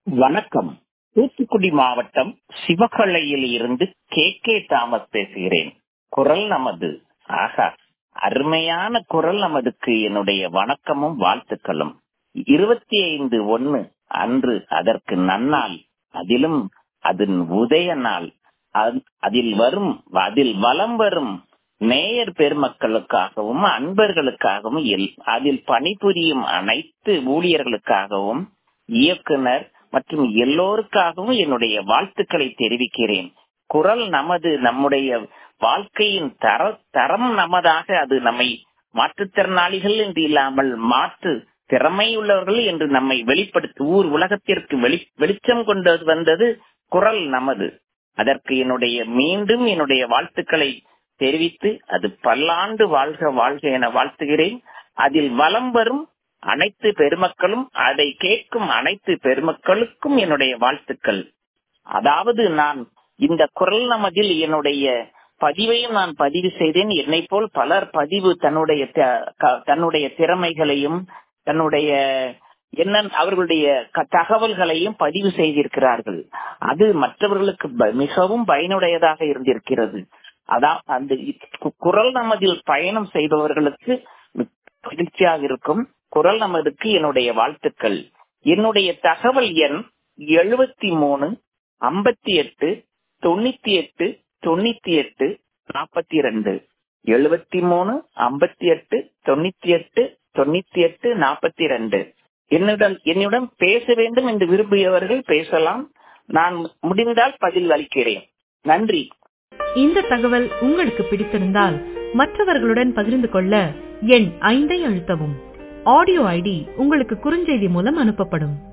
வணக்கம் தூத்துக்குடி மாவட்டம் சிவகலையில் இருந்து கே கே தாமஸ் பேசுகிறேன் குரல் நமது ஆகா அருமையான குரல் நமதுக்கு என்னுடைய வணக்கமும் வாழ்த்துக்களும் இருபத்தி ஐந்து ஒன்னு அன்று அதற்கு நன்னாள் அதிலும் அதன் உதய நாள் அ- அதில் வரும் அதில் வலம் வரும் நேயர் பெருமக்களுக்காகவும் அன்பர்களுக்காகவும் எல்- அதில் பணிபுரியும் அனைத்து ஊழியர்களுக்காகவும் இயக்குனர் மற்றும் எல்லோருக்காகவும் என்னுடைய வாழ்த்துக்களை தெரிவிக்கிறேன் குரல் நமது நம்முடைய வாழ்க்கையின் தர தரம் நமதாக அது நம்மை மாற்றுத்திறனாளிகள் என்று இல்லாமல் மாற்று திறமையுள்ளவர்கள் என்று நம்மை வெளிப்படுத்தி ஊர் உலகத்திற்கு வெளி வெளிச்சம் கொண்டு வந்தது குரல் நமது அதற்கு என்னுடைய மீண்டும் என்னுடைய வாழ்த்துக்களை தெரிவித்து அது பல்லாண்டு வாழ்க வாழ்க என வாழ்த்துகிறேன் அதில் வலம் வரும் அனைத்து பெருமக்களும் அதை கேட்கும் அனைத்து பெருமக்களுக்கும் என்னுடைய வாழ்த்துக்கள் அதாவது நான் இந்த குரல் நமதில் என்னுடைய பதிவையும் நான் பதிவு செய்தேன் என்னை போல் பலர் பதிவு தன்னுடைய த- க- தன்னுடைய திறமைகளையும் தன்னுடைய என்ன அவர்களுடைய க- தகவல்களையும் பதிவு செய்திருக்கிறார்கள் அது மற்றவர்களுக்கு ப- மிகவும் பயனுடையதாக இருந்திருக்கிறது அதான் அந்த கு- குரல் நமதில் பயணம் செய்பவர்களுக்கு மிக்க மகிழ்ச்சியாக இருக்கும் குரல் நமதுக்கு என்னுடைய வாழ்த்துக்கள் என்னுடைய தகவல் எண் எழுபத்தி மூணு ஐம்பத்தி எட்டு தொண்ணூத்தி எட்டு தொண்ணூத்தி எட்டு நாற்பத்தி ரெண்டு எழுபத்தி மூணு ஐம்பத்தி எட்டு தொண்ணூத்தி எட்டு தொண்ணூத்தி எட்டு நாற்பத்தி ரெண்டு என்னுடன் என்னுடன் பேச வேண்டும் என்று விரும்பியவர்கள் பேசலாம் நான் முடிந்தால் பதில் அளிக்கிறேன் நன்றி இந்த தகவல் உங்களுக்கு பிடித்திருந்தால் மற்றவர்களுடன் பகிர்ந்து கொள்ள எண் ஐந்தை அழுத்தவும் ஆடியோ ஐடி உங்களுக்கு குறுஞ்செய்தி மூலம் அனுப்பப்படும்